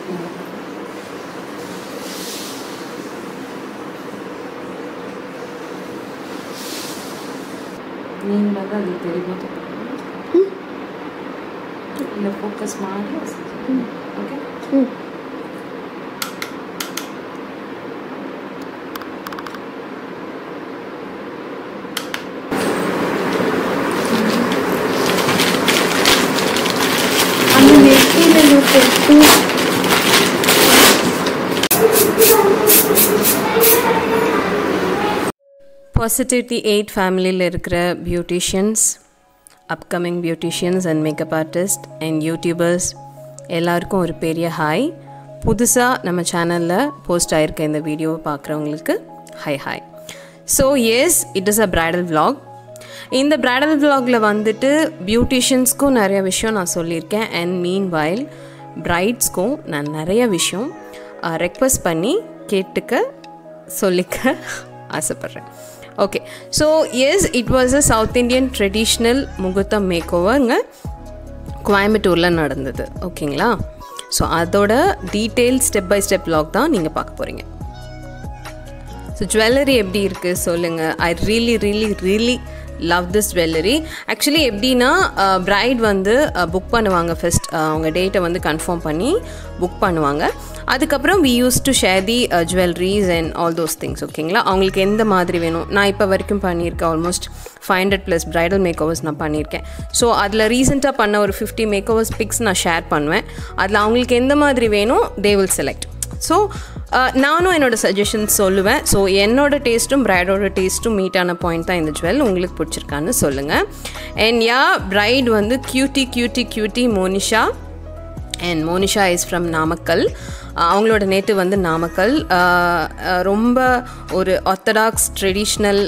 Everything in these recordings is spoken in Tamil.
நீங்களாக அது தெரியும்போது இல்லை ஃபோக்கஸ் ಮಾಡಿ ಓಕೆ ம் அந்த நெத்தியில் நோட்டு பாசிட்டிவிட்டி எயிட் ஃபேமிலியில் இருக்கிற beauticians upcoming beauticians and makeup artist and youtubers எல்லாருக்கும் ஒரு பெரிய ஹாய் புதுசாக நம்ம சேனலில் போஸ்ட் ஆகிருக்க இந்த வீடியோவை பார்க்குறவங்களுக்கு hi hi so yes it is a bridal vlog இந்த பிரைடல் vlogல வந்துட்டு பியூட்டிஷியன்ஸ்க்கும் நிறைய விஷயம் நான் சொல்லியிருக்கேன் அண்ட் மீன் வைல் பிரைட்ஸ்க்கும் நான் நிறைய விஷயம் ரெக்வஸ்ட் பண்ணி கேட்டுக்க சொல்லிக்க ஆசைப்பட்றேன் okay so yes it was a south Indian traditional முகூர்த்தம் மேக் ஓவருங்க கோயம்புத்தூரில் நடந்தது ஓகேங்களா ஸோ அதோட detail step by step log தான் நீங்கள் பார்க்க போகிறீங்க ஸோ ஜுவல்லரி எப்படி இருக்குது சொல்லுங்கள் I really really really love this jewellery actually எப்படின்னா பிரைட் வந்து புக் பண்ணுவாங்க ஃபஸ்ட் அவங்க டேட்டை வந்து கன்ஃபார்ம் பண்ணி புக் பண்ணுவாங்க அதுக்கப்புறம் we use to share the jewelleries and all those things ஓகேங்களா அவங்களுக்கு எந்த மாதிரி வேணும் நான் இப்போ வரைக்கும் பண்ணியிருக்கேன் almost five hundred plus bridal makeovers நான் பண்ணியிருக்கேன் ஸோ அதில் ரீசெண்டாக பண்ண ஒரு ஃபிஃப்டி மேக் ஓவர்ஸ் பிக்ஸ் நான் ஷேர் பண்ணுவேன் அதில் அவங்களுக்கு எந்த மாதிரி வேணும் தே வில் செலக்ட் ஸோ நானும் என்னோடய சஜஷன்ஸ் சொல்லுவேன் ஸோ என்னோட டேஸ்ட்டும் பிரைடோட டேஸ்ட்டும் மீட்டான பாயிண்ட் தான் இந்த ஜுவல் உங்களுக்கு பிடிச்சிருக்கான்னு சொல்லுங்கள் அண்ட் யா பிரைட் வந்து cutie cutie cutie Monisha and Monisha is from Namakkal அவங்களோட நேட்டு வந்து நாமக்கல் ரொம்ப ஒரு ஆர்த்தடாக்ஸ் ட்ரெடிஷ்னல்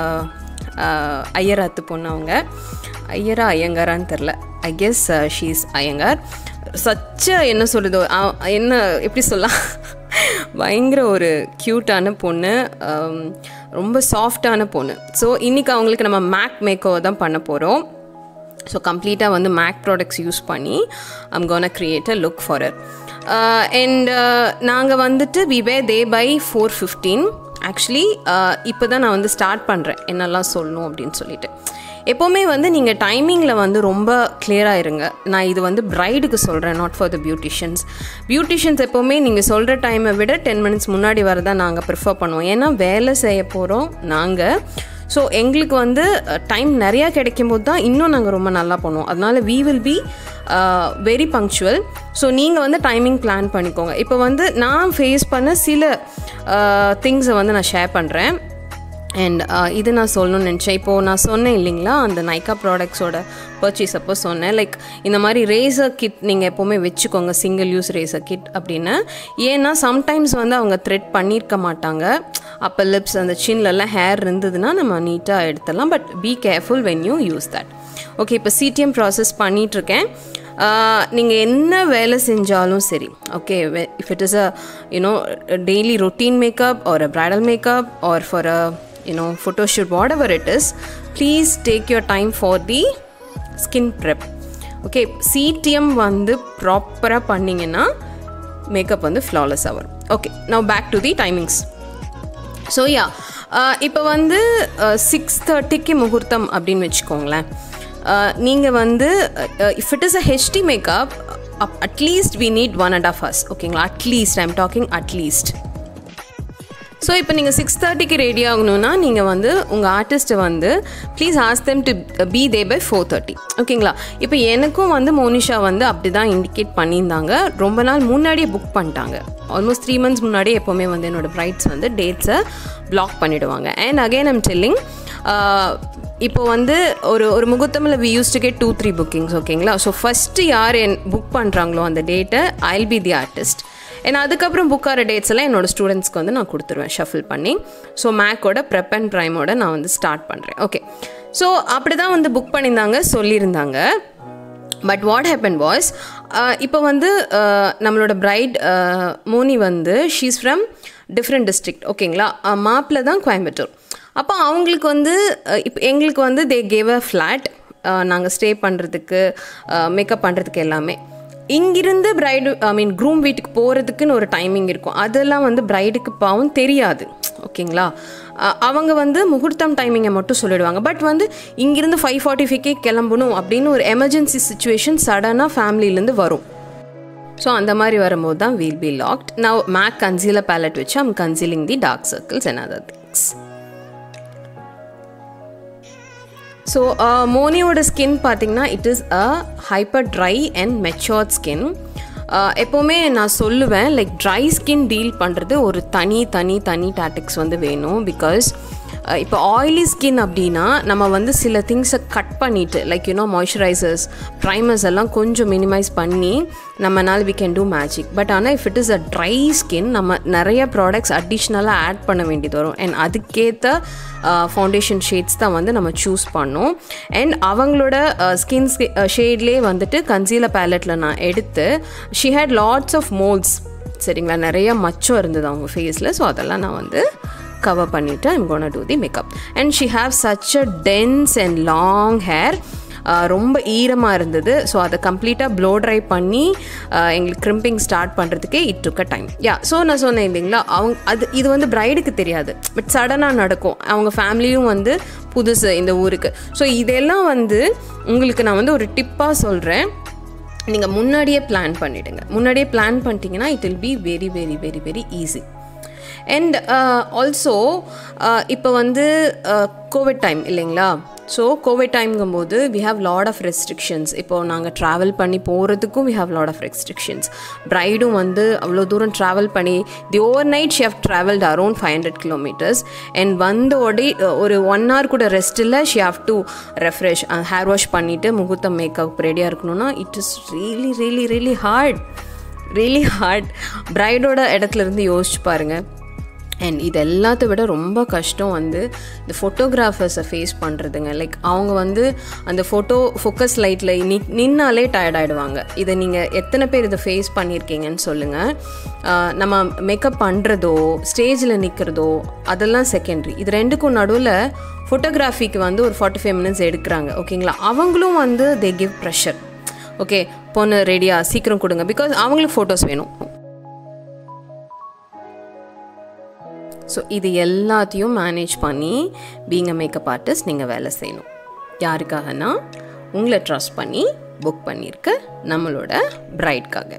ஐயராத்து பொண்ணு அவங்க ஐயரா ஐயங்காரான்னு தெரில ஐ கெஸ் ஷீஸ் ஐயங்கார் சச்ச என்ன சொல்லுதோ என்ன எப்படி சொல்லலாம் பயங்கர ஒரு க்யூட்டான பொண்ணு ரொம்ப சாஃப்டான பொண்ணு ஸோ இன்றைக்கி அவங்களுக்கு நம்ம மேக் மேக்கோ தான் பண்ண போகிறோம் ஸோ கம்ப்ளீட்டாக வந்து மேக் ப்ராடக்ட்ஸ் யூஸ் பண்ணி I'm gonna create a look for her and நாங்கள் வந்துட்டு we were there by four fifteen actually இப்போ தான் நான் வந்து ஸ்டார்ட் பண்ணுறேன் என்னெல்லாம் சொல்லணும் அப்படின்னு சொல்லிட்டு எப்போவுமே வந்து நீங்கள் டைமிங்கில் வந்து ரொம்ப கிளியராக இருங்க நான் இது வந்து ப்ரைடுக்கு சொல்கிறேன் not for the beauticians beauticians எப்போவுமே நீங்கள் சொல்கிற டைமை விட டென் மினிட்ஸ் முன்னாடி வரதான் நாங்கள் ப்ரிஃபர் பண்ணுவோம் ஏன்னா வேலை செய்ய போகிறோம் நாங்கள் ஸோ எங்களுக்கு வந்து டைம் நிறையா கிடைக்கும் போது தான் இன்னும் நாங்கள் ரொம்ப நல்லா பண்ணுவோம் அதனால் we will be very punctual so நீங்கள் வந்து டைமிங் பிளான் பண்ணிக்கோங்க இப்போ வந்து நான் ஃபேஸ் பண்ண சில திங்ஸை வந்து நான் ஷேர் பண்ணுறேன் அண்ட் இது நான் சொல்லணும்னு நினச்சேன் இப்போது நான் சொன்னேன் இல்லைங்களா அந்த நைக்கா ப்ராடக்ட்ஸோட பர்ச்சேஸ் அப்போ சொன்னேன் லைக் இந்த மாதிரி ரேசர் கிட் நீங்கள் எப்போவுமே வச்சுக்கோங்க சிங்கிள் யூஸ் ரேசர் கிட் அப்படின்னு ஏன்னா சம்டைம்ஸ் வந்து அவங்க த்ரெட் பண்ணியிருக்க மாட்டாங்க அப்போ லிப்ஸ் அந்த சின்லலாம் ஹேர் இருந்ததுன்னா நம்ம நீட்டாக எடுத்துடலாம் but be careful when you use that okay இப்போ சிடிஎம் ப்ராசஸ் பண்ணிகிட்ருக்கேன் நீங்கள் என்ன வேலை செஞ்சாலும் சரி okay if it is a you know daily routine makeup or a bridal makeup or for a you know photoshoot whatever it is please take your time for the skin prep okay CTM வந்து ப்ராப்பராக பண்ணிங்கன்னா மேக்கப் வந்து ஃப்ளாலெஸ்ஸாக வரும் okay now back to the timings so ya இப்போ வந்து சிக்ஸ் தேர்ட்டிக்கு முகூர்த்தம் அப்படின்னு வச்சுக்கோங்களேன் நீங்கள் வந்து if it is a HD makeup at least we need one and half hours ஓகேங்களா at least I'm talking at least so இப்போ நீங்கள் சிக்ஸ் தேர்ட்டிக்கு ரெடி ஆகணும்னா நீங்கள் வந்து உங்கள் ஆர்டிஸ்ட்டை வந்து please ask them to be there by four thirty ஓகேங்களா இப்போ எனக்கும் வந்து மோனிஷா வந்து அப்படி தான் இண்டிகேட் பண்ணியிருந்தாங்க ரொம்ப நாள் முன்னாடியே புக் பண்ணிட்டாங்க ஆல்மோஸ்ட் த்ரீ மந்த்ஸ் முன்னாடியே எப்போவுமே வந்து என்னோடய ப்ரைட்ஸ் வந்து டேட்ஸை பிளாக் பண்ணிவிடுவாங்க அண்ட் அகெயின் ஐம் டெல்லிங் இப்போ வந்து ஒரு ஒரு முகூர்த்தமில் we use to get two three bookings ஓகேங்களா ஸோ ஃபஸ்ட்டு யார் என் புக் பண்ணுறாங்களோ அந்த டேட்டை ஐல் பி தி ஆர்டிஸ்ட் ஏன்னா அதுக்கப்புறம் புக் ஆகிற டேட்ஸ் எல்லாம் என்னோடய ஸ்டூடெண்ட்ஸ்க்கு வந்து நான் கொடுத்துருவேன் ஷஃபில் பண்ணி ஸோ மேக்கோட ப்ரெப் அண்ட் ப்ரைமோட நான் வந்து ஸ்டார்ட் பண்ணுறேன் ஓகே ஸோ அப்படி தான் வந்து புக் பண்ணியிருந்தாங்க சொல்லியிருந்தாங்க பட் வாட் ஹேப்பன் வாஸ் இப்போ வந்து நம்மளோட பிரைட் மோனி வந்து ஷீஸ் ஃப்ரம் டிஃப்ரெண்ட் டிஸ்ட்ரிக்ட் ஓகேங்களா மாப்பிள்ள தான் கோயம்புத்தூர் அப்போ அவங்களுக்கு வந்து இப்போ எங்களுக்கு வந்து தே கேவ் அ ஃப்ளாட் நாங்கள் ஸ்டே பண்ணுறதுக்கு மேக்கப் பண்ணுறதுக்கு எல்லாமே இங்கிருந்து பிரைடு ஐ மீன் க்ரூம் வீட்டுக்கு போகிறதுக்குன்னு ஒரு டைமிங் இருக்கும் அதெல்லாம் வந்து பிரைடுக்கு பாவம் தெரியாது ஓகேங்களா அ- அவங்க வந்து முகூர்த்தம் டைமிங்கை மட்டும் சொல்லிடுவாங்க பட் வந்து இங்கிருந்து ஃபைவ் ஃபார்ட்டி ஃபைவ்க்கே கிளம்பணும் அப்படின்னு ஒரு எமர்ஜென்சி சுச்சுவேஷன் சடனாக ஃபேமிலியிலேருந்து வரும் ஸோ அந்த மாதிரி வரும்போது தான் வீல் பி லாக்ட் நான் மேக் கன்சீலர் பேலட் வச்சு I'm concealing the dark circles and other things so மோனியோட ஸ்கின் பார்த்தீங்கன்னா it is a hyper dry and matured skin எப்போவுமே நான் சொல்லுவேன் லைக் ட்ரை ஸ்கின் டீல் பண்ணுறது ஒரு தனி தனி தனி டாட்டிக்ஸ் வந்து வேணும் பிகாஸ் இப்போ ஆயிலி ஸ்கின் அப்படின்னா நம்ம வந்து சில திங்ஸை கட் பண்ணிவிட்டு லைக் யூனோ மாய்ஸ்சரைசர்ஸ் ப்ரைமர்ஸ் எல்லாம் கொஞ்சம் மினிமைஸ் பண்ணி நம்மனால we can do magic but ஆனால் if it is a dry skin நம்ம நிறைய ப்ராடக்ட்ஸ் அடிஷ்னலாக ஆட் பண்ண வேண்டியது வரும் அண்ட் அதுக்கேற்ற ஃபவுண்டேஷன் ஷேட்ஸ் தான் வந்து நம்ம சூஸ் பண்ணோம் அண்ட் அவங்களோட ஸ்கின் ஷேட்லேயே வந்துட்டு கன்சீலர் பேலட்டில் நான் எடுத்து she had lots of moles சரிங்களா நிறைய மச்சம் இருந்தது அவங்க ஃபேஸில் ஸோ அதெல்லாம் நான் வந்து கவர் பண்ணிவிட்டு I'm gone to the makeup and she have such a dense and long hair ரொம்ப ஈரமாக இருந்தது ஸோ அதை கம்ப்ளீட்டாக ப்ளோ ட்ரை பண்ணி ஆஹ், எங்களுக்கு க்ரிம்பிங் ஸ்டார்ட் பண்ணுறதுக்கே it took a time yeah so நான் சொன்னேன் இல்லைங்களா அவங்க அது இது வந்து பிரைடுக்கு தெரியாது பட் சடனாக நடக்கும் அவங்க ஃபேமிலியும் வந்து புதுசு இந்த ஊருக்கு ஸோ இதெல்லாம் வந்து உங்களுக்கு நான் வந்து ஒரு டிப்பாக சொல்கிறேன் நீங்கள் முன்னாடியே பிளான் பண்ணிவிடுங்க முன்னாடியே பிளான் பண்ணிட்டீங்கன்னா it will be very very very very easy and also இப்போ வந்து கோவிட் டைம் இல்லைங்களா ஸோ கோவிட் டைம்ங்கும்போது we have lot of restrictions இப்போ நாங்கள் ட்ராவல் பண்ணி போகிறதுக்கும் we have lot of restrictions ப்ரைடும் வந்து அவ்வளோ தூரம் ட்ராவல் பண்ணி the over night she have travelled around five hundred kilometres and வந்தோடே ஒரு ஒன் ஹவர் கூட ரெஸ்ட் இல்லை she have to refresh hair wash பண்ணிவிட்டு முகூர்த்தம் மேக்கப் ரெடியாக இருக்கணும்னா it is really really really hard really hard ப்ரைடோட இடத்துல இருந்து யோசிச்சு பாருங்கள் அண்ட் இது எல்லாத்த விட ரொம்ப கஷ்டம் வந்து இந்த ஃபோட்டோகிராஃபர்ஸை ஃபேஸ் பண்ணுறதுங்க லைக் அவங்க வந்து அந்த ஃபோட்டோ ஃபோக்கஸ் லைட்டில் நி நின்னாலே டயர்ட் ஆகிடுவாங்க இதை நீங்கள் எத்தனை பேர் இதை ஃபேஸ் பண்ணியிருக்கீங்கன்னு சொல்லுங்கள் நம்ம மேக்கப் பண்ணுறதோ ஸ்டேஜில் நிற்கிறதோ அதெல்லாம் செகண்டரி இது ரெண்டுக்கும் நடுவில் ஃபோட்டோகிராஃபிக்கு வந்து ஒரு ஃபார்ட்டி ஃபைவ் மினிட்ஸ் எடுக்கிறாங்க ஓகேங்களா அவங்களும் வந்து தே கிவ் ப்ரெஷர் ஓகே பொண்ணு ரெடியா சீக்கிரம் கொடுங்க பிகாஸ் அவங்களுக்கு ஃபோட்டோஸ் வேணும் ஸோ இது எல்லாத்தையும் மேனேஜ் பண்ணி பீங் அ மேக்கப் ஆர்டிஸ்ட் நீங்கள் வேலை செய்யணும் யாருக்காகனா உங்களை ட்ரஸ்ட் பண்ணி புக் பண்ணியிருக்க நம்மளோட பிரைட்காக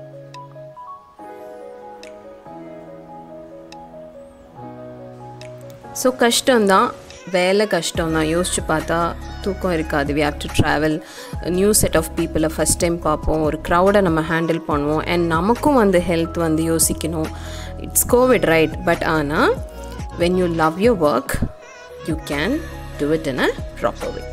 ஸோ கஷ்டம்தான் வேலை கஷ்டம்தான் யோசிச்சு பார்த்தா தூக்கம் இருக்காது we have to travel new set of பீப்புளை ஃபஸ்ட் டைம் பார்ப்போம் ஒரு க்ரௌடை நம்ம ஹேண்டில் பண்ணுவோம் அண்ட் நமக்கும் வந்து ஹெல்த் வந்து யோசிக்கணும் இட்ஸ் கோவிட் ரைட் பட் ஆனால் when you love your work you can do it in a proper way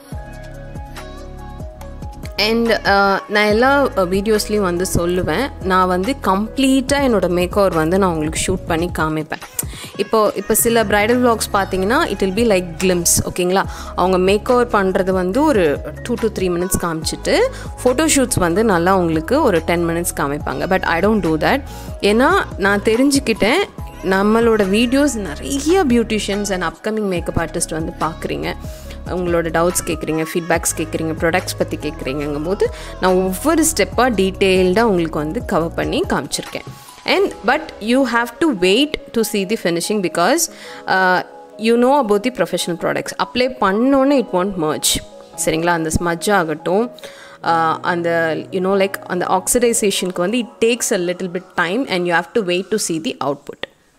and நான் எல்லா வீடியோஸ்லேயும் வந்து சொல்லுவேன் நான் வந்து கம்ப்ளீட்டாக என்னோடய மேக் ஓவர் வந்து நான் உங்களுக்கு ஷூட் பண்ணி காமிப்பேன் இப்போது இப்போ சில ப்ரைடல் vlogs பார்த்தீங்கன்னா it will be like glimpse ஓகேங்களா அவங்க மேக் ஓவர் பண்ணுறது வந்து ஒரு டூ டு த்ரீ மினிட்ஸ் காமிச்சிட்டு ஃபோட்டோ ஷூட்ஸ் வந்து நல்லா உங்களுக்கு ஒரு டென் மினிட்ஸ் காமிப்பாங்க but I don't do that ஏன்னா நான் தெரிஞ்சுக்கிட்டேன் நம்மளோட வீடியோஸ் நிறைய beauticians and upcoming makeup artist வந்து பார்க்குறீங்க உங்களோட டவுட்ஸ் கேட்குறீங்க ஃபீட்பேக்ஸ் கேட்குறீங்க ப்ராடக்ட்ஸ் பற்றி கேட்குறீங்கும் போது நான் ஒவ்வொரு ஸ்டெப்பாக டீட்டெயில்டாக உங்களுக்கு வந்து கவர் பண்ணி காமிச்சிருக்கேன் and but you have to wait to see the finishing because you know about the professional products apply பண்ணோன்னே இட் வாண்ட் மர்ச் சரிங்களா அந்த ஸ்மஜ் ஆகட்டும் ஆஹ் அந்த யூனோ லைக் அந்த ஆக்சிடைசேஷனுக்கு வந்து it takes a little bit time and you have to wait to see the output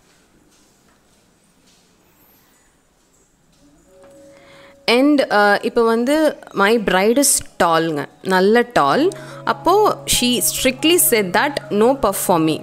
and இப்போ வந்து மை பிரைட் இஸ் டால்ங்க நல்ல டால் அப்போது she strictly said that no puff for me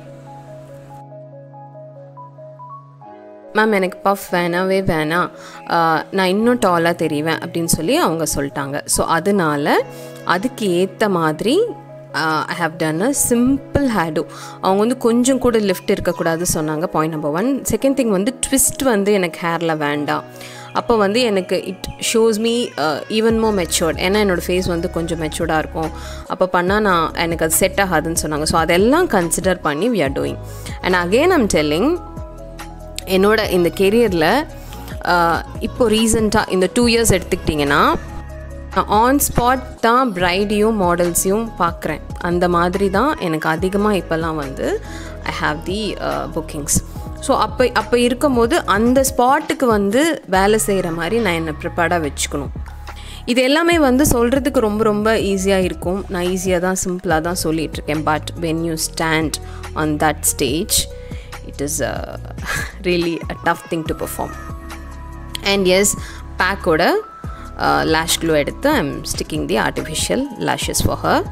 ma'am எனக்கு பஃப் வேணாவே வேணாம் ஆஹ் நான் இன்னும் டாலாக தெரிவேன் அப்படின்னு சொல்லி அவங்க சொல்லிட்டாங்க ஸோ அதனால அதுக்கு ஏற்ற மாதிரி I have done a simple hairdo அவங்க வந்து கொஞ்சம் கூட லிஃப்ட் இருக்கக்கூடாது சொன்னாங்க point number one second thing வந்து ட்விஸ்ட் வந்து எனக்கு ஹேரில் வேண்டாம் அப்போ வந்து எனக்கு it shows me even more matured ஏன்னா என்னோடய ஃபேஸ் வந்து கொஞ்சம் மெச்சூர்டாக இருக்கும் அப்போ பண்ணால் நான் எனக்கு அது செட் ஆகாதுன்னு சொன்னாங்க ஸோ அதெல்லாம் கன்சிடர் பண்ணி we are doing and again I'm telling என்னோட இந்த கெரியரில் இப்போ ரீசண்டாக இந்த டூ இயர்ஸ் எடுத்துக்கிட்டிங்கன்னா ஆன் ஸ்பாட் தான் ப்ரைடையும் மாடல்ஸையும் பார்க்குறேன் அந்த மாதிரி தான் எனக்கு அதிகமாக இப்போல்லாம் வந்து I have the bookings so அப்போ அப்போ இருக்கும்போது அந்த ஸ்பாட்டுக்கு வந்து வேலை செய்கிற மாதிரி நான் என்னை ப்ரிப்பேர்டாக வச்சுக்கணும் இது எல்லாமே வந்து சொல்கிறதுக்கு ரொம்ப ரொம்ப ஈஸியாக இருக்கும் நான் ஈஸியாக தான் சிம்பிளாக தான் சொல்லிகிட்ருக்கேன் but when you stand on that stage it is really a tough thing to perform and எஸ் பேக்கோட லேஷ் க்ளூ எடுத்து I am sticking the artificial lashes for her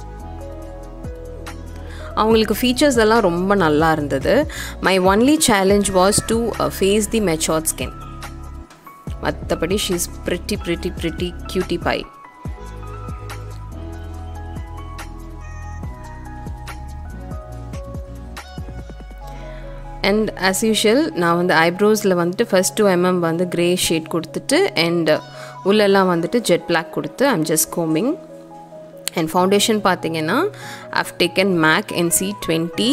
அவங்களுக்கு ஃபீச்சர்ஸ் எல்லாம் ரொம்ப நல்லா இருந்தது my only challenge was to face the matured skin மற்றபடி she is pretty pretty pretty cutie pie and as usual நான் வந்து ஐப்ரோஸில் வந்துட்டு ஃபஸ்ட் டூ எம்எம் வந்து க்ரே ஷேட் கொடுத்துட்டு அண்ட் உள்ளெல்லாம் வந்துட்டு ஜெட் பிளாக் கொடுத்து I'm just coming and foundation பார்த்தீங்கன்னா I've taken Mac NC twenty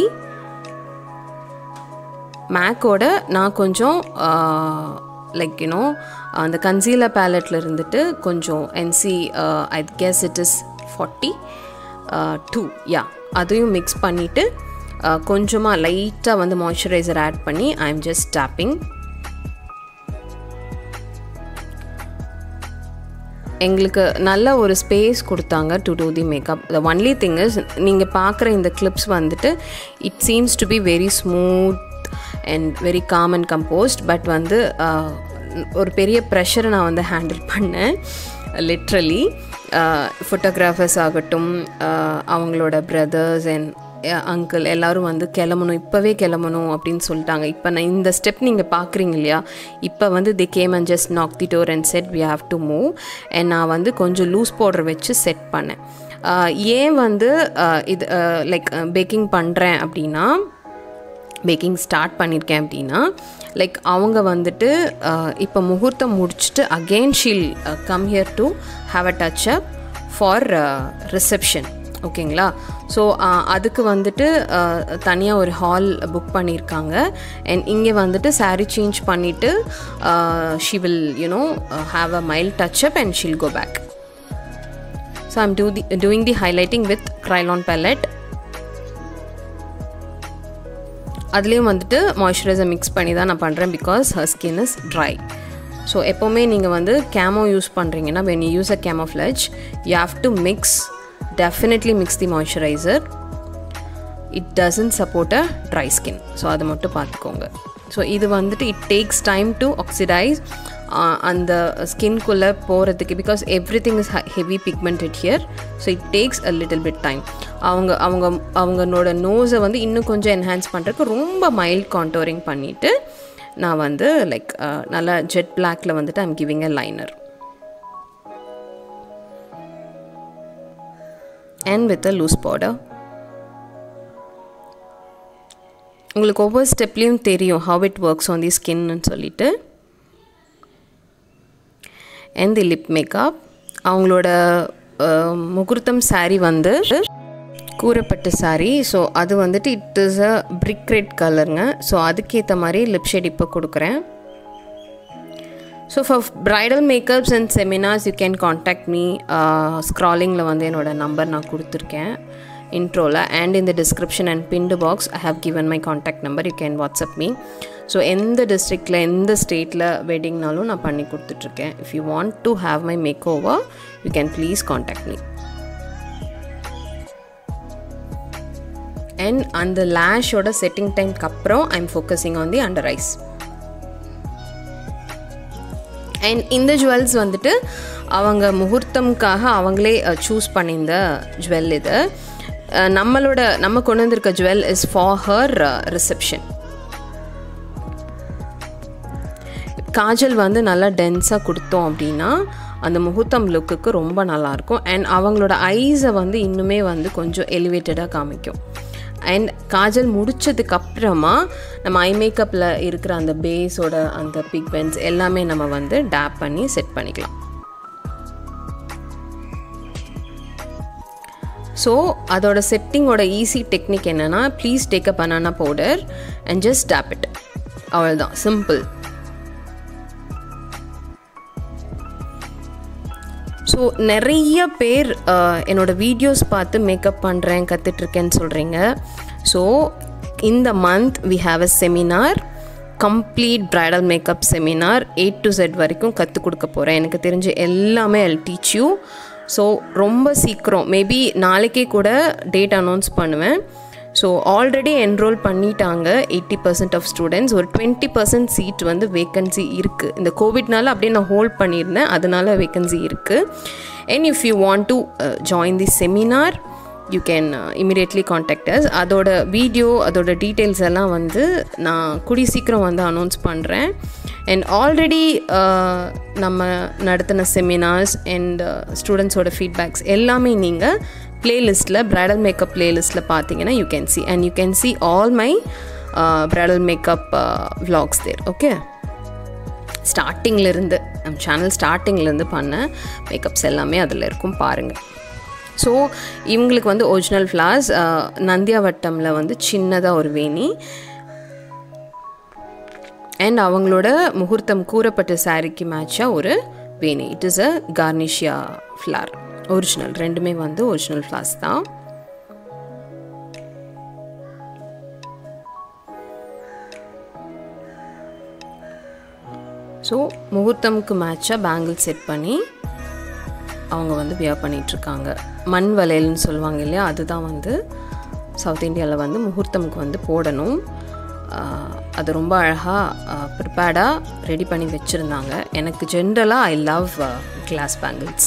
மேக்கோட நான் கொஞ்சம் லைக் யூனோ அந்த கன்சீலர் பேலட்டில் இருந்துட்டு கொஞ்சம் NC I guess it is forty two ya அதையும் மிக்ஸ் பண்ணிவிட்டு கொஞ்சமாக லைட்டாக வந்து மாய்ஸ்சரைசர் ஆட் பண்ணி ஐ எம் ஜஸ்ட் டேப்பிங் எங்களுக்கு நல்ல ஒரு ஸ்பேஸ் கொடுத்தாங்க to do the makeup the only thing is நீங்கள் பார்க்குற இந்த கிளிப்ஸ் வந்துட்டு it seems to be very smooth and very calm and composed but வந்து ஒரு பெரிய ப்ரெஷரை நான் வந்து ஹேண்டில் பண்ணேன் லிட்ரலி ஃபோட்டோகிராஃபர்ஸ் ஆகட்டும் அவங்களோட பிரதர்ஸ் அண்ட் அங்கிள் எல்லோரும் வந்து கிளம்பணும் இப்போவே கிளம்பணும் அப்படின்னு சொல்லிட்டாங்க இப்போ நான் இந்த ஸ்டெப் நீங்கள் பார்க்குறீங்க இல்லையா இப்போ வந்து they came and just knock the door and said we have to move and நான் வந்து கொஞ்சம் லூஸ் பவுடர் வச்சு செட் பண்ணேன் ஏன் வந்து இது லைக் பேக்கிங் பண்ணுறேன் அப்படின்னா பேக்கிங் ஸ்டார்ட் பண்ணியிருக்கேன் அப்படின்னா லைக் அவங்க வந்துட்டு இப்போ முகூர்த்தம் முடிச்சுட்டு again she'll come here to have a touch up for reception ஓகேங்களா ஸோ அதுக்கு வந்துட்டு தனியாக ஒரு ஹால் புக் பண்ணியிருக்காங்க அண்ட் இங்கே வந்துட்டு சாரீ சேஞ்ச் பண்ணிவிட்டு she will you know have a mild touch up and she'll go back so I'm to the doing the highlighting with Kryolan palette அதுலேயும் வந்துட்டு மாய்ஸ்சரைசர் மிக்ஸ் பண்ணி தான் நான் பண்ணுறேன் because her skin is dry so எப்போவுமே நீங்கள் வந்து கேமோ யூஸ் பண்ணுறீங்கன்னா when you use a camouflage you have to mix definitely mix the moisturiser it doesn't support a dry skin so அதை மட்டும் பார்த்துக்கோங்க ஸோ இது வந்துட்டு it takes time to oxidise அந்த ஸ்கின்குள்ளே போகிறதுக்கு because everything is heavy pigmented here so it takes a little bit time அவங்க அவங்க அவங்களோட நோஸை வந்து இன்னும் கொஞ்சம் என்ஹான்ஸ் பண்ணுறதுக்கு ரொம்ப மைல்ட் கான்டோரிங் பண்ணிவிட்டு நான் வந்து லைக் நல்லா ஜெட் பிளாக்ல வந்துட்டு I'm giving a liner and with a loose powder உங்களுக்கு ஒவ்வொரு ஸ்டெப்லேயும் தெரியும் how it works on the ஸ்கின்னு சொல்லிட்டு அண்ட் தி லிப் மேக்கப் அவங்களோட முகூர்த்தம் சாரீ வந்து கூறப்பட்ட சாரீ ஸோ அது வந்துட்டு it is a brick red கலருங்க ஸோ அதுக்கேற்ற மாதிரி லிப் ஷேட் இப்போ கொடுக்குறேன் so for bridal makeups and seminars you can contact me ஸ்க்ராலிங்கில் வந்து என்னோடய நம்பர் நான் கொடுத்துருக்கேன் இன்ட்ரோவில் அண்ட் இந்த description and pinned box I have given my contact number you can WhatsApp me so எந்த டிஸ்ட்ரிக்டில் எந்த ஸ்டேட்டில் வெட்டிங்னாலும் நான் பண்ணி கொடுத்துட்ருக்கேன் if you want to have my make over you can please contact me and அந்த லேஷோட செட்டிங் டைம்க்கு அப்புறம் I am focusing on the under eyes and இந்த ஜுவல்ஸ் வந்துட்டு அவங்க முகூர்த்தம்காக அவங்களே சூஸ் பண்ணியிருந்த ஜுவல் இது நம்மளோட நம்ம கொண்டு வந்திருக்க jewel is for her reception kajal வந்து நல்லா டென்ஸாக கொடுத்தோம் அப்படின்னா அந்த முகூர்த்தம் லுக்குக்கு ரொம்ப நல்லாயிருக்கும் அண்ட் அவங்களோட ஐஸை வந்து இன்னுமே வந்து கொஞ்சம் எலிவேட்டடாக காமிக்கும் அண்ட் காஜல் முடித்ததுக்கு அப்புறமா நம்ம ஐ மேக்கப்பில் இருக்கிற அந்த பேஸோட அந்த பிக்மெண்ட்ஸ் எல்லாமே நம்ம வந்து டேப் பண்ணி செட் பண்ணிக்கலாம் ஸோ அதோட செட்டிங்கோட ஈஸி டெக்னிக் என்னென்னா please take a banana powder and just dab it அவ்வளோதான் சிம்பிள் ஸோ நிறைய பேர் அஹ், என்னோட வீடியோஸ் பார்த்து மேக்கப் பண்ணுறேன் கற்றுட்ருக்கேன்னு சொல்கிறீங்க ஸோ இந்த month we have a seminar complete bridal makeup seminar A to Z வரைக்கும் கற்றுக் கொடுக்க போகிறேன் எனக்கு தெரிஞ்ச எல்லாமே ஐ டீச் யூ ஸோ ரொம்ப சீக்கிரம் மேபி நாளைக்கே கூட டேட் அனௌன்ஸ் பண்ணுவேன் ஸோ ஆல்ரெடி என்ரோல் பண்ணிட்டாங்க எயிட்டி பர்சன்ட் ஆஃப் ஸ்டூடெண்ட்ஸ் ஒரு டுவெண்ட்டி பர்சன்ட் சீட் வந்து வேக்கன்சி இருக்குது இந்த கோவிட்னால அப்படியே நான் ஹோல்ட் பண்ணியிருந்தேன் அதனால வேக்கன்சி இருக்குது and if you want to join the seminar you can immediately contact us அதோட வீடியோ அதோட டீட்டெயில்ஸ் எல்லாம் வந்து நான் கூடிய சீக்கிரம் வந்து அனௌன்ஸ் பண்ணுறேன் அண்ட் ஆல்ரெடி நம்ம நடத்தின செமினார்ஸ் அண்ட் ஸ்டூடெண்ட்ஸோட ஃபீட்பேக்ஸ் எல்லாமே நீங்கள் பிளேலிஸ்ட்டில் ப்ரைடல் மேக்கப் பிளேலிஸ்ட்டில் பார்த்தீங்கன்னா you can see and you can see all my bridal makeup vlogs there okay ஸ்டார்டிங்லேருந்து நம்ம சேனல் ஸ்டார்டிங்லேருந்து பண்ண மேக்கப்ஸ் எல்லாமே அதில் இருக்கும் பாருங்கள் ஸோ இவங்களுக்கு வந்து ஒரிஜினல் ஃப்ளார்ஸ் நந்தியாவட்டமில் வந்து சின்னதாக ஒரு வேணி அண்ட் அவங்களோட முகூர்த்தம் கூறப்பட்ட சாரிக்கு மேட்சாக ஒரு வேணி இட் இஸ் அ கார்னிஷியா ஃப்ளார் ஒரிஜினல் ரெண்டுமே வந்து ஒரிஜினல் ஃப்ளார்ஸ் தான் ஸோ முகூர்த்தமுக்கு மேட்சாக பேங்கிள் செட் பண்ணி அவங்க வந்து வியர் பண்ணிகிட்ருக்காங்க மண் வளையல்னு சொல்லுவாங்க இல்லையா அதுதான் வந்து சவுத் இந்தியாவில் வந்து முகூர்த்தமுக்கு வந்து போடணும் ஆஹ் அது ரொம்ப அழகாக ப்ரிப்பேர்டாக ரெடி பண்ணி வச்சுருந்தாங்க எனக்கு ஜென்ரலாக I love glass bangles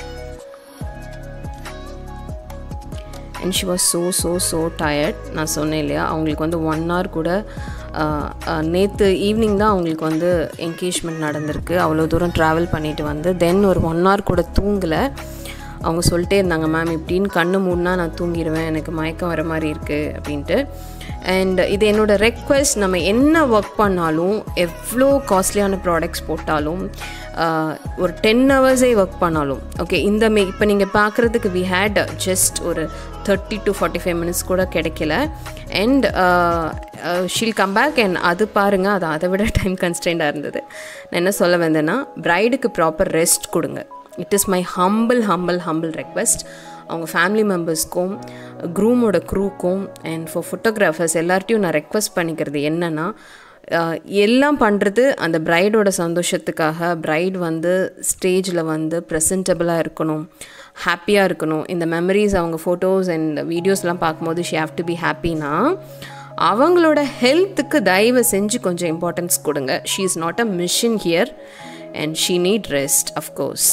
and she was so so so tired நான் சொன்னேன் இல்லையா அவங்களுக்கு வந்து ஒன் ஹவர் கூட நேற்று ஈவினிங் தான் அவங்களுக்கு வந்து என்கேஜ்மெண்ட் நடந்திருக்கு அவ்வளோ தூரம் ட்ராவல் பண்ணிட்டு வந்து தென் ஒரு ஒன் ஹவர் கூட தூங்கலை அவங்க சொல்லிட்டே இருந்தாங்க மேம் இப்படின்னு கண்ணு மூடினா நான் தூங்கிடுவேன் எனக்கு மயக்கம் வர மாதிரி இருக்குது அப்படின்ட்டு அண்ட் இது என்னோட ரெக்வெஸ்ட் நம்ம என்ன ஒர்க் பண்ணாலும் எவ்வளோ காஸ்ட்லியான ப்ராடக்ட்ஸ் போட்டாலும் ஆஹ், ஒரு டென் ஹவர்ஸே ஒர்க் பண்ணாலும் ஓகே இந்த மே இப்போ நீங்கள் பார்க்குறதுக்கு வி ஹேட் ஜஸ்ட் ஒரு thirty to forty five minutes கூட கிடைக்கல and she'll come back and அது பாருங்கள் அது அதை விட டைம் கன்ஸ்டன்டாக இருந்தது நான் என்ன சொல்ல வந்தேன்னா ப்ரைடுக்கு ப்ராப்பர் ரெஸ்ட் கொடுங்க it is my humble humble humble request அவங்க ஃபேமிலி மெம்பர்ஸ்க்கும் க்ரூமோட க்ரூக்கும் அண்ட் ஃபார் ஃபோட்டோகிராஃபர்ஸ் எல்லார்ட்டையும் நான் ரெக்வெஸ்ட் பண்ணிக்கிறது என்னென்னா அஹ், எல்லாம் பண்ணுறது அந்த பிரைடோட சந்தோஷத்துக்காக பிரைட் வந்து ஸ்டேஜில் வந்து ப்ரெசன்டபுளாக இருக்கணும் ஹாப்பியாக இருக்கணும் இந்த மெமரிஸ் அவங்க ஃபோட்டோஸ் அண்ட் வீடியோஸ்லாம் பார்க்கும்போது ஷி ஹாவ் டு பி ஹாப்பினா அவங்களோட ஹெல்த்துக்கு தயவு செஞ்சு கொஞ்சம் இம்பார்ட்டன்ஸ் கொடுங்க she is not a machine here and she need rest of course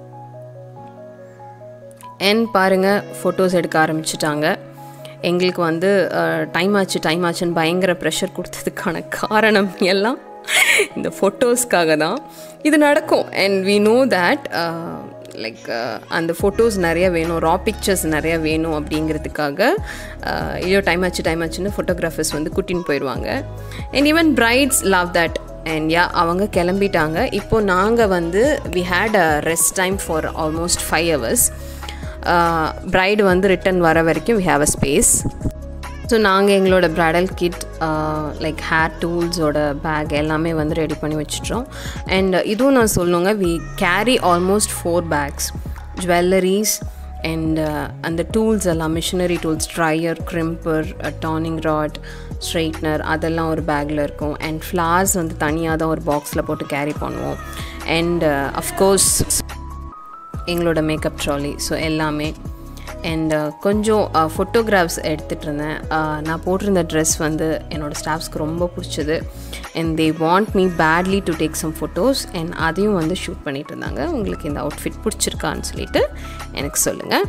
and பாருங்கள் ஃபோட்டோஸ் எடுக்க ஆரம்பிச்சிட்டாங்க எங்களுக்கு வந்து டைம் ஆச்சு டைம் ஆச்சுன்னு பயங்கர ப்ரெஷர் கொடுத்ததுக்கான காரணம் எல்லாம் இந்த ஃபோட்டோஸ்க்காக தான் இது நடக்கும் and we know that like அந்த ஃபோட்டோஸ் நிறைய வேணும் ரா பிக்சர்ஸ் நிறைய வேணும் அப்படிங்கிறதுக்காக அஹ், ஐயோ டைம் ஆச்சு டைம் ஆச்சுன்னு ஃபோட்டோகிராஃபர்ஸ் வந்து கூட்டின்னு போயிடுவாங்க and even brides love that and ya அவங்க கிளம்பிட்டாங்க இப்போ நாங்கள் வந்து we had a rest time for almost five hours bride வந்து ரிட்டன் வர வரைக்கும் we have a space so நாங்கள் எங்களோட ப்ரைடல் கிட் லைக் ஹேர் டூல்ஸோட பேக் எல்லாமே வந்து ரெடி பண்ணி வச்சிட்டோம் அண்ட் இதுவும் நான் சொல்லணுங்க we carry almost four bags jewelleries and அந்த டூல்ஸ் எல்லாம் மிஷினரி டூல்ஸ் ட்ரையர் கிரிம்பர் டானிங் ராட் ஸ்ட்ரைட்னர் அதெல்லாம் ஒரு பேக்கில் இருக்கும் அண்ட் ஃப்ளார்ஸ் வந்து தனியாக தான் ஒரு பாக்ஸில் போட்டு கேரி பண்ணுவோம் அண்ட் அஃப்கோர்ஸ் எங்களோட மேக்கப் ட்ராலி ஸோ எல்லாமே அண்ட் கொஞ்சம் ஃபோட்டோகிராஃப்ஸ் எடுத்துகிட்டு இருந்தேன் Uh, நான் போட்டிருந்த ட்ரெஸ் வந்து என்னோடய ஸ்டாஃப்ஸ்க்கு ரொம்ப பிடிச்சது and they want me badly to take some photos and அதையும் வந்து ஷூட் பண்ணிட்டு இருந்தாங்க உங்களுக்கு இந்த அவுட்ஃபிட் பிடிச்சிருக்கான்னு சொல்லிட்டு எனக்கு சொல்லுங்கள்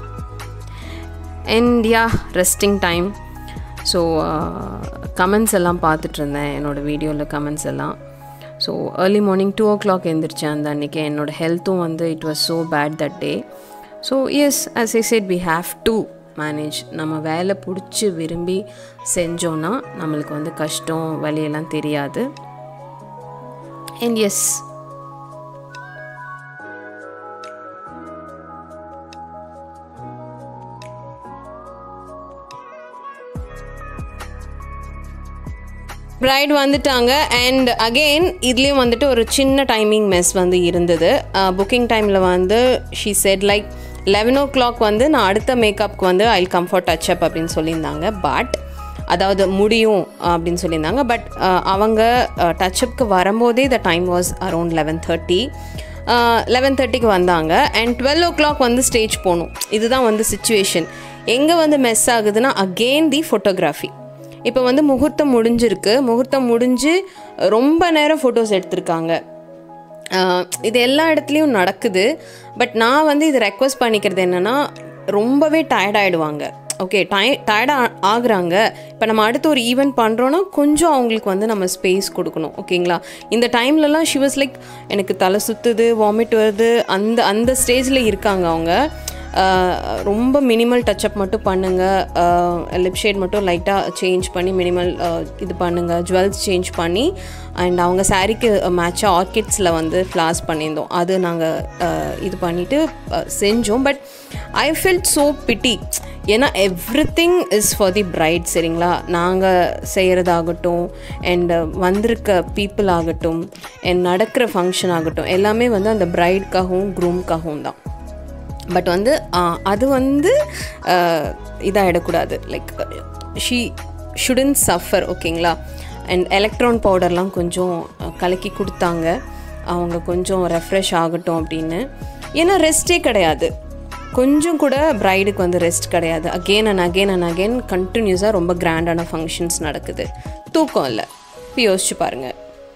and ya resting time so comments எல்லாம் பார்த்துட்டு இருந்தேன் என்னோடய வீடியோவில் கமெண்ட்ஸ் எல்லாம் so early morning two o'clock எழுந்திரிச்சேன் அந்த அன்றைக்கி என்னோட ஹெல்த்தும் வந்து it was so bad that day so as as ஐ said we have to manage நம்ம வேலை பிடிச்சி விரும்பி செஞ்சோன்னா நம்மளுக்கு வந்து கஷ்டம் வழியெல்லாம் தெரியாது அண்ட் எஸ் பிரைட் வந்துட்டாங்க அண்ட் அகெயின் இதுலேயும் வந்துட்டு ஒரு சின்ன டைமிங் மெஸ் வந்து இருந்தது புக்கிங் டைமில் வந்து she said like eleven o'clock வந்து நான் அடுத்த மேக்கப்க்கு வந்து ஐ கம்ஃபர்ட் டச்சப் அப்படின்னு சொல்லியிருந்தாங்க பட் அதாவது முடியும் அப்படின்னு சொல்லியிருந்தாங்க பட் அவங்க டச்சப்க்கு வரும்போதே the time was around eleven thirty eleven தேர்ட்டிக்கு வந்தாங்க அண்ட் டுவெல் ஓ கிளாக் வந்து ஸ்டேஜ் போகணும் இதுதான் வந்து சுச்சுவேஷன் எங்கே வந்து மெஸ் ஆகுதுன்னா அகெயின் தி ஃபோட்டோகிராஃபி இப்போ வந்து முகூர்த்தம் முடிஞ்சிருக்கு முகூர்த்தம் முடிஞ்சு ரொம்ப நேரம் ஃபோட்டோஸ் எடுத்திருக்காங்க ஆஹ் இது எல்லா இடத்துலையும் நடக்குது பட் நான் வந்து இது ரெக்வஸ்ட் பண்ணிக்கிறது என்னென்னா ரொம்பவே டயர்ட் ஆகிடுவாங்க ஓகே டய டயர்ட் ஆகுறாங்க இப்போ நம்ம அடுத்து ஒரு ஈவெண்ட் பண்ணுறோன்னா கொஞ்சம் அவங்களுக்கு வந்து நம்ம ஸ்பேஸ் கொடுக்கணும் ஓகேங்களா இந்த டைம்லலாம் ஷி வாஸ் லைக் எனக்கு தலை சுற்றுது வாமிட் வருது அந்த அந்த ஸ்டேஜில் இருக்காங்க அவங்க ஆஹ் ரொம்ப மினிமல் டச்சப் மட்டும் பண்ணுங்கள் லிப் ஷேட் மட்டும் லைட்டாக சேஞ்ச் பண்ணி மினிமல் இது பண்ணுங்கள் ஜுவல்ஸ் சேஞ்ச் பண்ணி அண்ட் அவங்க சாரீக்கு மேட்சாக ஆர்கிட்ஸில் வந்து ஃப்ளாஸ் பண்ணியிருந்தோம் அது நாங்கள் இது பண்ணிவிட்டு செஞ்சோம் but I felt so pity ஏன்னா everything is for the bride சரிங்களா நாங்கள் செய்கிறதாகட்டும் அண்ட் வந்திருக்க பீப்புள் ஆகட்டும் அண்ட் நடக்கிற ஃபங்க்ஷன் ஆகட்டும் எல்லாமே வந்து அந்த பிரைட்காகவும் க்ரூம்காகவும் தான் பட் வந்து ஆ, அது வந்து இதாகிடக்கூடாது லைக் ஷீ ஷுடன் சஃபர் ஓகேங்களா அண்ட் எலக்ட்ரான் பவுடர்லாம் கொஞ்சம் அஹ், கலக்கி கொடுத்தாங்க அவங்க கொஞ்சம் ரெஃப்ரெஷ் ஆகட்டும் அப்படின்னு ஏன்னா ரெஸ்ட்டே கிடையாது கொஞ்சம் கூட பிரைடுக்கு வந்து ரெஸ்ட் கிடையாது again and again and again கண்டினியூஸாக ரொம்ப கிராண்டான ஃபங்க்ஷன்ஸ் நடக்குது தூக்கம் இல்லை இப்போ யோசிச்சு பாருங்கள்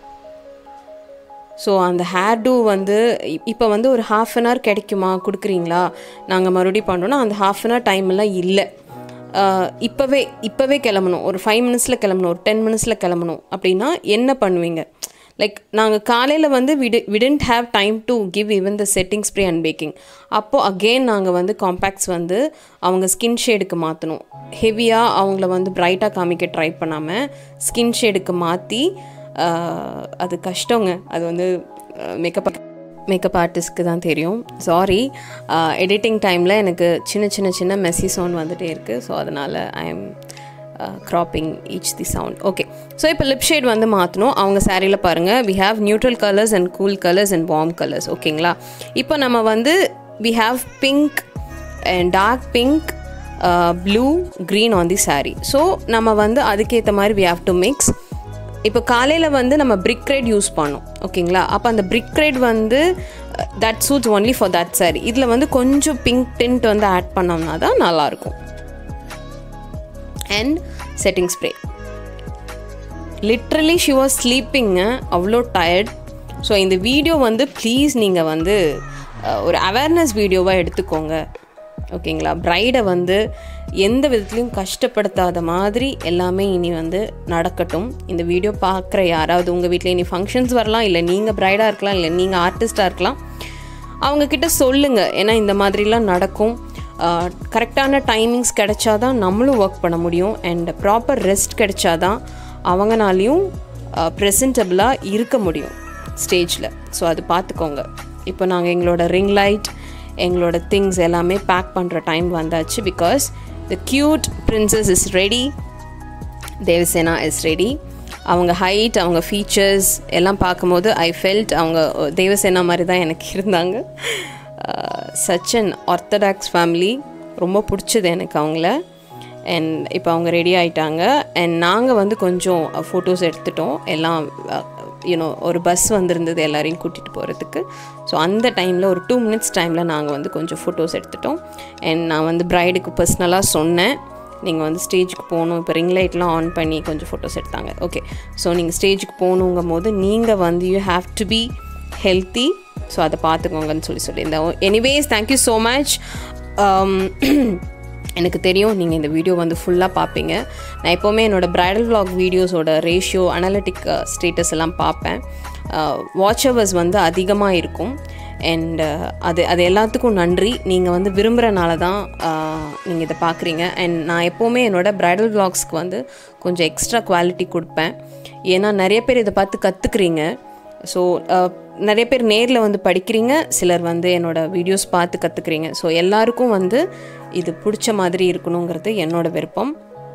ஸோ அந்த ஹேர் டூ வந்து இப்போ வந்து ஒரு ஹாஃப் அன் ஹவர் கிடைக்குமா கொடுக்குறீங்களா நாங்கள் மறுபடியும் பண்ணுறோன்னா அந்த ஹாஃப் அன் ஹவர் டைம் எல்லாம் இல்லை இப்போவே இப்போவே கிளம்பணும் ஒரு ஃபைவ் மினிட்ஸில் கிளம்பணும் ஒரு டென் மினிட்ஸில் கிளம்பணும் அப்படின்னா என்ன பண்ணுவீங்க லைக் நாங்கள் காலையில் வந்து விடு we didn't have time to give even the setting spray and packing அப்போது அகெயின் நாங்கள் வந்து காம்பேக்ட்ஸ் வந்து அவங்க ஸ்கின் ஷேடுக்கு மாற்றணும் ஹெவியாக அவங்கள வந்து பிரைட்டாக காமிக்க ட்ரை பண்ணாமல் ஸ்கின் ஷேடுக்கு மாற்றி அது கஷ்டங்க அது வந்து மேக்கப் மேக்கப் ஆர்டிஸ்ட்க்கு தான் தெரியும் சாரி எடிட்டிங் டைமில் எனக்கு சின்ன சின்ன சின்ன மெஸ்ஸி சவுண்ட் வந்துகிட்டே இருக்குது ஸோ அதனால் I am cropping each the sound okay so இப்போ லிப் ஷேட் வந்து மாற்றணும் அவங்க சாரியில் பாருங்கள் we have neutral colours and cool colours and warm colours ஓகேங்களா இப்போ நம்ம வந்து we have pink and dark pink blue green on the saree so நம்ம வந்து அதுக்கேற்ற மாதிரி வி ஹாவ் டு மிக்ஸ் இப்போ காலையில் வந்து நம்ம பிரிக் ரெட் யூஸ் பண்ணோம் ஓகேங்களா அப்போ அந்த பிரிக் ரெட் வந்து that suits only for that sari இதில் வந்து கொஞ்சம் பிங்க் டிண்ட் வந்து ஆட் பண்ணோம்னா தான் நல்லாயிருக்கும் and setting spray literally she was sleeping அவ்வளோ டயர்ட் ஸோ இந்த வீடியோ வந்து ப்ளீஸ் நீங்கள் வந்து அஹ், ஒரு அவேர்னஸ் வீடியோவாக எடுத்துக்கோங்க ஓகேங்களா ப்ரைடை வந்து எந்த விதத்துலையும் கஷ்டப்படுத்தாத மாதிரி எல்லாமே இனி வந்து நடக்கட்டும் இந்த வீடியோ பார்க்குற யாராவது உங்கள் வீட்டில் இனி ஃபங்க்ஷன்ஸ் வரலாம் இல்லை நீங்கள் ப்ரைடாக இருக்கலாம் இல்லை நீங்கள் ஆர்டிஸ்ட்டாக இருக்கலாம் அவங்கக்கிட்ட சொல்லுங்கள் ஏன்னா இந்த மாதிரிலாம் நடக்கும் கரெக்டான டைமிங்ஸ் கிடைச்சாதான் நம்மளும் ஒர்க் பண்ண முடியும் அண்ட் ப்ராப்பர் ரெஸ்ட் கிடைச்சாதான் அவங்கனாலையும் ப்ரெசன்டபுளாக இருக்க முடியும் ஸ்டேஜில் ஸோ அது பார்த்துக்கோங்க இப்போ நாங்கள் எங்களோட ரிங் லைட் எங்களோட திங்ஸ் எல்லாமே பேக் பண்ணுற டைம் வந்தாச்சு because the cute princess is ready Devasena is ready அவங்க ஹைட் அவங்க ஃபீச்சர்ஸ் எல்லாம் பார்க்கும்போது ஐ ஃபெல்ட் அவங்க தேவசேனா மாதிரி தான் எனக்கு இருந்தாங்க சச் அன் ஆர்த்தடாக்ஸ் ஃபேமிலி ரொம்ப பிடிச்சது எனக்கு அவங்கள அண்ட் இப்போ அவங்க ரெடி ஆயிட்டாங்க அண்ட் நாங்கள் வந்து கொஞ்சம் ஃபோட்டோஸ் எடுத்துட்டோம் எல்லாம் யூனோ ஒரு பஸ் வந்திருந்தது எல்லாரையும் கூட்டிகிட்டு போகிறதுக்கு ஸோ அந்த டைமில் ஒரு டூ மினிட்ஸ் டைமில் நாங்கள் வந்து கொஞ்சம் ஃபோட்டோஸ் எடுத்துட்டோம் அண்ட் நான் வந்து ப்ரைடுக்கு பர்சனலாக சொன்னேன் நீங்கள் வந்து ஸ்டேஜுக்கு போகணும் இப்போ ரிங் லைட்லாம் ஆன் பண்ணி கொஞ்சம் ஃபோட்டோஸ் எடுத்தாங்க ஓகே ஸோ நீங்கள் ஸ்டேஜுக்கு போகணுங்கும் போது நீங்கள் வந்து you have to be healthy so அதை பார்த்துக்கோங்கன்னு சொல்லி சொல்லியிருந்தேன் எனிவேஸ் தேங்க்யூ ஸோ மச் எனக்கு தெரியும் நீங்கள் இந்த வீடியோ வந்து ஃபுல்லாக பார்ப்பீங்க நான் எப்போவுமே என்னோடய ப்ரைடல் vlog வீடியோஸோட ரேஷியோ அனலிட்டிக் ஸ்டேட்டஸ் எல்லாம் பார்ப்பேன் வாட்ச் ஹவர்ஸ் வந்து அதிகமாக இருக்கும் அண்ட் அது அது எல்லாத்துக்கும் நன்றி நீங்கள் வந்து விரும்புகிறனால தான் நீங்கள் இதை பார்க்குறீங்க அண்ட் நான் எப்போவுமே என்னோடய ப்ரைடல் vlogsக்கு வந்து கொஞ்சம் எக்ஸ்ட்ரா குவாலிட்டி கொடுப்பேன் ஏன்னா நிறைய பேர் இதை பார்த்து கற்றுக்குறீங்க ஸோ நிறைய பேர் நேரில் வந்து படிக்கிறீங்க சிலர் வந்து என்னோடய வீடியோஸ் பார்த்து கற்றுக்குறீங்க ஸோ எல்லாருக்கும் வந்து இது பிடிச்ச மாதிரி இருக்கணுங்கிறது என்னோட விருப்பம்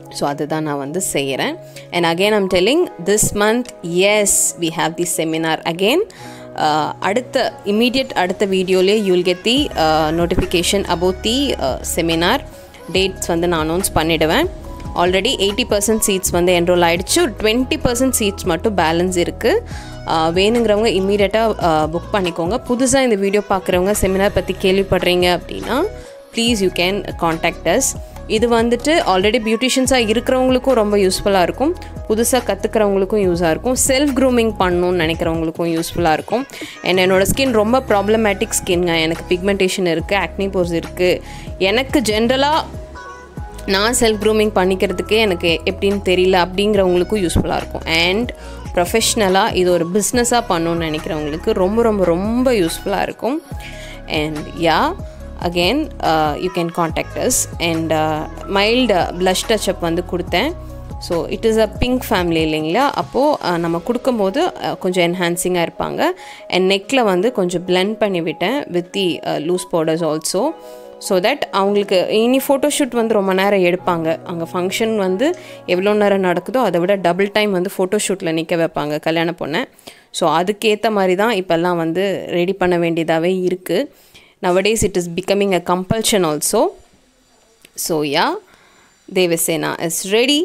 ஸோ அதுதான் நான் வந்து செய்கிறேன் and again I'm telling this month as we have the seminar again அடுத்த இம்மீடியட் அடுத்த வீடியோலேயே you'll get the notification about the seminar dates வந்து நான் அனௌன்ஸ் பண்ணிவிடுவேன் ஆல்ரெடி எயிட்டி பர்சன்ட் சீட்ஸ் வந்து என்ரோல் ஆகிடுச்சு டுவெண்ட்டி பர்சன்ட் சீட்ஸ் மட்டும் பேலன்ஸ் இருக்குது வேணுங்கிறவங்க இம்மீடியட்டாக புக் பண்ணிக்கோங்க புதுசாக இந்த வீடியோ பார்க்குறவங்க செமினார் பற்றி கேள்விப்படுறீங்க அப்படின்னா please you can contact us இது வந்துட்டு ஆல்ரெடி பியூட்டிஷியன்ஸாக இருக்கிறவங்களுக்கும் ரொம்ப யூஸ்ஃபுல்லாக இருக்கும் புதுசாக கற்றுக்கிறவங்களுக்கும் யூஸாக இருக்கும் செல்ஃப் க்ரூமிங் பண்ணணும்னு நினைக்கிறவங்களுக்கும் யூஸ்ஃபுல்லாக இருக்கும் அண்ட் என்னோடய ஸ்கின் ரொம்ப ப்ராப்ளமேட்டிக் ஸ்கின்ங்க எனக்கு பிக்மெண்டேஷன் இருக்குது ஆக்னி போர்ஸ் இருக்குது எனக்கு ஜென்ரலாக நான் செல்ஃப் க்ரூமிங் பண்ணிக்கிறதுக்கே எனக்கு எப்படின்னு தெரியல அப்படிங்கிறவங்களுக்கும் யூஸ்ஃபுல்லாக இருக்கும் அண்ட் ப்ரொஃபஷ்னலாக இது ஒரு பிஸ்னஸாக பண்ணணும்னு நினைக்கிறவங்களுக்கு ரொம்ப ரொம்ப ரொம்ப யூஸ்ஃபுல்லாக இருக்கும் and yeah again you can contact us and mild blush touch up வந்து கொடுத்தேன் so it is a pink family இல்லைங்களா அப்போது நம்ம கொடுக்கும்போது கொஞ்சம் என்ஹான்சிங்காக இருப்பாங்க அண்ட் நெக்கில் வந்து கொஞ்சம் பிளெண்ட் பண்ணி விட்டேன் with the loose powders also so that அவங்களுக்கு இனி ஃபோட்டோஷூட் வந்து ரொம்ப நேரம் எடுப்பாங்க அங்கே ஃபங்க்ஷன் வந்து எவ்வளோ நேரம் நடக்குதோ அதை விட டபுள் டைம் வந்து ஃபோட்டோஷூட்டில் நிற்க வைப்பாங்க கல்யாண பொண்ணை ஸோ அதுக்கேற்ற மாதிரி தான் இப்போல்லாம் வந்து ரெடி பண்ண வேண்டியதாகவே இருக்குது nowadays it is becoming a compulsion also so yeah Devasena is ready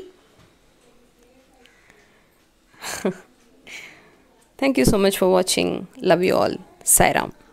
Thank you so much for watching. Love you all. Sairam.